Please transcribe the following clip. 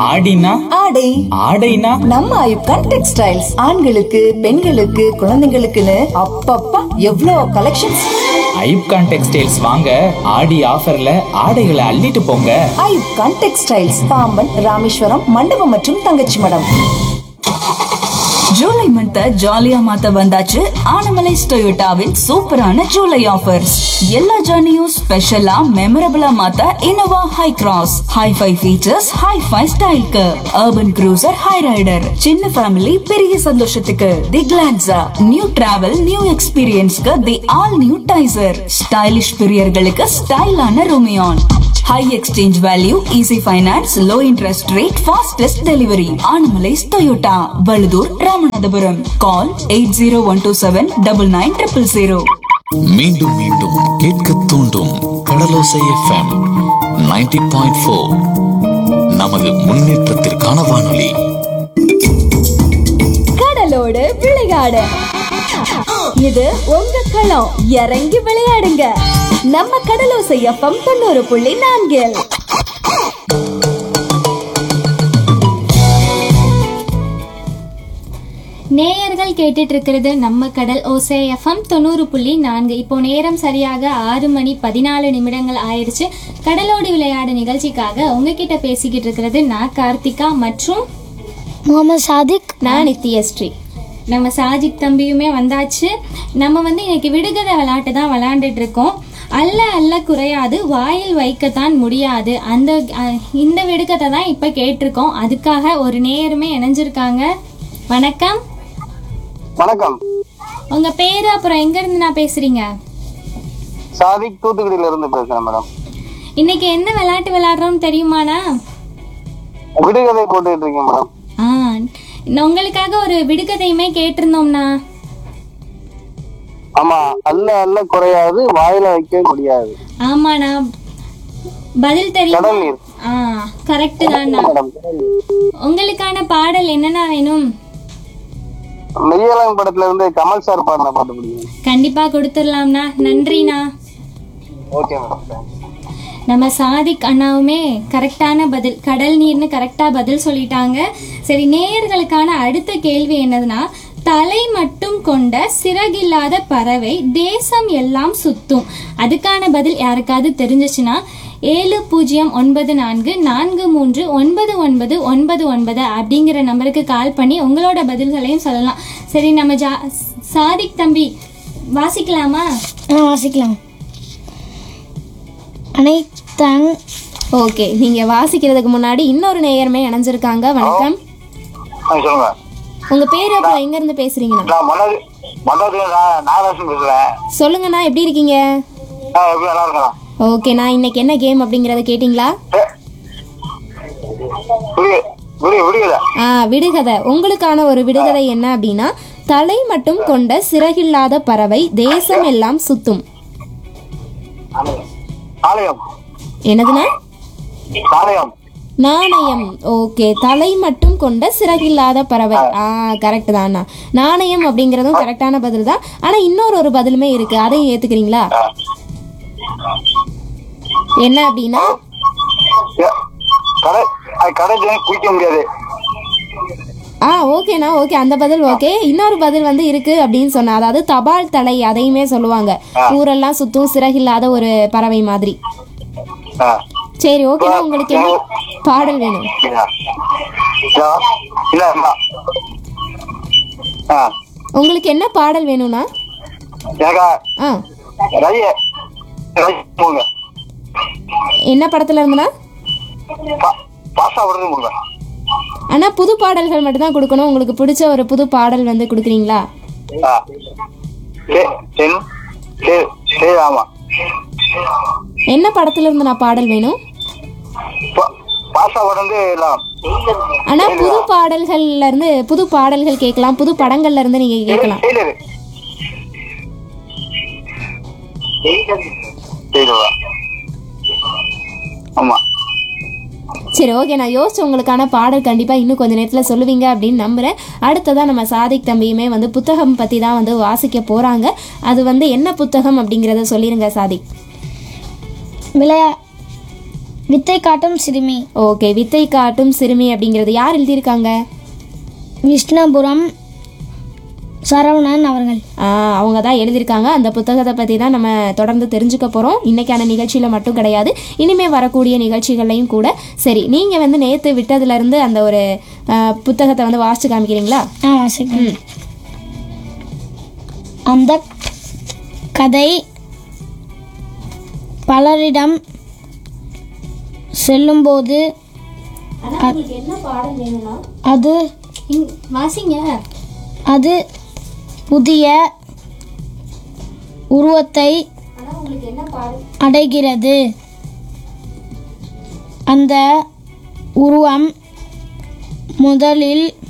ஆடினா ஆடை ஆடைனா நம்ம ஐப்கான் டெக்ஸ்டைல்ஸ் ஆண்களுக்கு பெண்களுக்கு குழந்தைங்களுக்குன்னு அப்பப்பா எவ்வளோ கலெக்ஷன்ஸ் ஐப்கான் டெக்ஸ்டைல்ஸ் வாங்க ஆடி ஆஃபர்ல ஆடைகளை அள்ளிட்டு போங்க ஐப்கான் டெக்ஸ்டைல்ஸ் பாம்பன் ராமேஸ்வரம் மண்டபம் மற்றும் தங்கச்சி மடம் ஜூலை மந்த் ஜாலியா மாத்த வந்தாச்சு ஆனமலைஸ் டொயோட்டாவின் சூப்பரான ஜூலை ஆஃபர்ஸ் எல்லா ஜர்னியும் ஸ்பெஷலா மெமரபிளா மாத்த Innova Hycross hi fi features hi fi ஸ்டைல்க்கு அர்பன் க்ரூசர் ஹை ரைடர் சின்ன ஃபேமிலி பெரிய சந்தோஷத்துக்கு the Glanza new travel new எக்ஸ்பீரியன்ஸ்க்கு the all new Taisor stylish பிரியர்களுக்கு ஸ்டைலான Rumion high exchange value easy finance low interest rate fastest delivery Anamalais Toyota Vazhuthur Ramanathapuram call eight zero one two seven double nine triple zero மீண்டும் மீண்டும் கேட்க தூண்டும் கடலோசை FM 90.4 point four நமது முன்னேற்றத்திற்கான வானொலி கடலோடு விளையாடு இது உங்க களம் இறங்கி விளையாடுங்க நம்ம கடலோசை எஃப்எம் தொண்ணூறு புள்ளி நான்கில் நேயர்கள் கேட்டுட்டு இருக்கிறது நம்ம கடல் ஓசை எஃப்எம் தொண்ணூறு புள்ளி நான்கு இப்போ நேரம் சரியாக ஆறு மணி பதினாலு நிமிடங்கள் ஆயிடுச்சு கடலோடு விளையாடு நிகழ்ச்சிக்காக உங்ககிட்ட பேசிக்கிட்டு இருக்கிறது நான் கார்த்திகா மற்றும் முகமது சாதிக் நான் நித்யஸ்ரீ நம்ம சாஜிக் தம்பியுமே வந்தாச்சு நம்ம வந்து இன்னைக்கு விடுகதை விளையாட்டு தான் விளையாண்டுட்டு இருக்கோம் அல்ல அல்ல குறையாது வாயில் வைக்கத்தான் முடியாது அந்த அஹ், இந்த விடுகதை தான் இப்போ கேட்டிருக்கோம் அதுக்காக ஒரு நேயருமே இணைஞ்சிருக்காங்க வணக்கம் வணக்கம் உங்க பேரு அப்புறம் எங்க இருந்து நான் பேசுறீங்க சாதிக் தூத்துக்குடியில இருந்து பேசுறேன் மேடம் இன்னைக்கு என்ன விளையாட்டு விளையாடுறோம்னு தெரியுமாண்ணா விடுகதை போட்டுட்டு இருக்கேன் மேடம் ஆ நான் உங்களுக்காக ஒரு விடுகதையுமே கேட்டிருந்தோம்ண்ணா ஆமா அல்ல அல்ல குறையாது வாயில வைக்க முடியாது ஆமாண்ணா பதில் தெரியுமா கடல் நீர் ஆ கரெக்ட் தான்ண்ணா மேடம் கடல் நீர். உங்களுக்கான பாடல் என்னண்ணா வேணும் மெய்யலன் படத்துல இருந்து கமல் சார் பாடின பாட்டு பிடிக்கும் கண்டிப்பா கொடுத்துடலாம்ண்ணா நன்றிண்ணா ஓகே மேடம் தேங்க்ஸ். நம்ம சாதிக் அண்ணாவுமே கரெக்டான பதில் கடல் நீர்னு கரெக்டா பதில் சொல்லிட்டாங்க சரி நேயர்களுக்கான அடுத்த கேள்வி என்னதுன்னா தலை மட்டும் கொண்ட சிறகில்லாத பறவை தேசம் எல்லாம் சுத்தும் அதுக்கான பதில் யாருக்காவது தெரிஞ்சிச்சுன்னா ஏழு பூஜ்ஜியம் ஒன்பது நான்கு நான்கு மூன்று ஒன்பது ஒன்பது ஒன்பது ஒன்பது அப்படிங்கிற நம்பருக்கு கால் பண்ணி உங்களோட பதில்களையும் சொல்லலாம் சரி நம்ம ஜா சாதிக் தம்பி வாசிக்கலாமா ஆ வாசிக்கலாம் அனைத்தன் ஓகே நீங்க வாசிக்கிறதுக்கு முன்னாடி இன்னொரு நேயருமே இணைஞ்சிருக்காங்க வணக்கம் ஆ, சொல்லுங்க உங்க பேர் அப்புறம் எங்க இருந்து பேசுறீங்கண்ணா நான் மனோஜ் மனோஜ் நான் நாகராஜன் பேசுறேன் சொல்லுங்கண்ணா எப்படி இருக்கீங்க ஆ, எப்படி நல்லா இருக்கலாம் ஓகேண்ணா இன்னைக்கு என்ன கேம் அப்படிங்கறத கேட்டிங்களா விடுக விடுக விடுகல ஆ விடுகதை உங்களுக்கான ஒரு விடுகதை என்ன அப்படின்னா தலை மட்டும் கொண்ட சிறகில்லாத பறவை தேசம் எல்லாம் சுத்தும் ஆலயம் என்னதுண்ணா ஆலயம் நாணயம் ஓகே தலை மட்டும் கொண்ட சிறகில்லாத பறவை ஆ கரெக்ட் தான்ண்ணா நாணயம் அப்படிங்கறதும் கரெக்டான பதில் தான் ஆனா இன்னொரு ஒரு பதிலுமே இருக்கு அதையும் ஏத்துக்கிறீங்களா என்ன அப்படின்னா ஏ, கடை அது கடை ஜனம் குளிக்க முடியாது ஆ ஓகேண்ணா ஓகே அந்த பதில் ஓகே இன்னொரு பதில் வந்து இருக்கு அப்படின்னு சொன்னா அதாவது தபால் தலை அதையுமே சொல்லுவாங்க ஊரெல்லாம் சுத்தும் சிறகில்லாத ஒரு பறவை மாதிரி ஆ. சரி ஓகேண்ணா உங்களுக்கு என்ன பாடல் வேணும் இல்ல. இல்ல. இல்ல அம்மா. ஆ உங்களுக்கு என்ன பாடல் வேணும்னா எனக்கா ஆ ரய்ய ரய்ய போங்க என்ன படத்துல இருந்துண்ணா பா- பாஸ்தா விடுறது போங்க ஆனா புது பாடல்கள் மட்டும் தான் கொடுக்கணும் உங்களுக்கு பிடிச்ச ஒரு புது பாடல் வந்து கொடுக்குறீங்களா ஆ சரி சரி சரி சரி ஆமா என்ன படத்துல இருந்து நான் பாடல் வேணும் பா- பாஸ்தா விடுறது எல்லாம் ஆனா புது பாடல்கள்ல இருந்து புது பாடல்கள் கேட்கலாம் புது படங்கள்ல இருந்து நீங்க கேட்கலாம் டெய்லரு டெய்லரா ஆமா சரி ஓகே நான் யோசிச்சு உங்களுக்கான பாடல் கண்டிப்பாக இன்னும் கொஞ்ச நேரத்தில் சொல்லுவீங்க அப்படின்னு நம்புகிறேன் அடுத்ததாக நம்ம சாதிக் தம்பியுமே வந்து புத்தகம் பற்றி தான் வந்து வாசிக்க போகிறாங்க அது வந்து என்ன புத்தகம் அப்படிங்கிறத சொல்லிடுங்க சாதிக் விளையா வித்தை காட்டும் சிறுமி ஓகே வித்தை காட்டும் சிறுமி அப்படிங்கிறது யார் எழுதியிருக்காங்க விஷ்ணுபுரம் சரவணன் அவர்கள் ஆ, அவங்க தான் எழுதியிருக்காங்க அந்த புத்தகத்தை பற்றி தான் நம்ம தொடர்ந்து தெரிஞ்சுக்க போகிறோம் இன்னைக்கான நிகழ்ச்சியில் மட்டும் கிடையாது இனிமே வரக்கூடிய நிகழ்ச்சிகள்லையும் கூட சரி நீங்கள் வந்து நேற்று விட்டதுலேருந்து அந்த ஒரு ஆ, புத்தகத்தை வந்து வாசிச்சு காமிக்கிறீங்களா ஆ வாசிக்கலாம் அந்த கதை பலரிடம் செல்லும்போது அது வாசிங்க அது புதிய உருவத்தை அடைகிறது அந்த உருவம் முதலில்